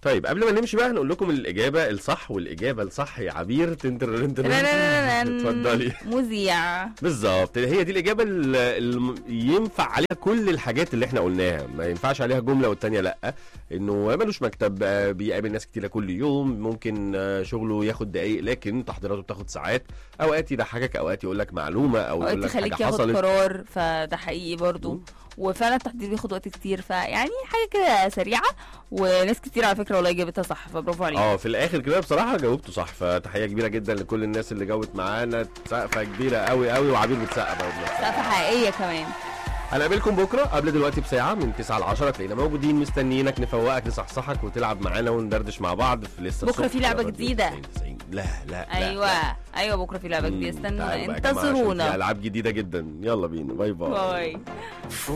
طيب قبل ما نمشي بقى هنقول لكم الاجابه الصح والاجابه الصح يا عبير تنتر اتفضلي مذيع بالظبط هي دي الاجابه اللي ينفع عليها كل الحاجات اللي احنا قلناها ما ينفعش عليها جمله والتانيه لا انه ملوش مكتب آه، بيقابل ناس كتيره كل يوم ممكن آه، شغله ياخد دقايق لكن تحضيراته بتاخد ساعات اوقات يضحكك اوقات يقول لك معلومه او اوقات يقول لك يخليك حاجه ياخد حصلت قرار فده حقيقي برضو مم. وفعلا التحضير بياخد وقت كتير فيعني حاجه كده سريعه وناس كتير على فكره والله جابتها صح فبرافو عليك اه في الاخر كده بصراحه جاوبته صح فتحيه كبيره جدا لكل الناس اللي جاوبت معانا سقفه كبيره قوي قوي وعبير بتسقف اهو دلوقتي. سقفه حقيقيه كمان هنقابلكم بكره قبل دلوقتي بساعه من 9 ل 10 تلاقينا موجودين مستنيينك نفوقك نصحصحك وتلعب معانا وندردش مع بعض في لسه بكرة الصبح في لعبة على راديو جديدة. 90. لا لا لا ايوه لا. ايوه بكره في لعبه جديده مم، استنوا تعالوا بقى يا جماعة عشان في انتظرونا العاب جديده جدا يلا بينا باي باي باي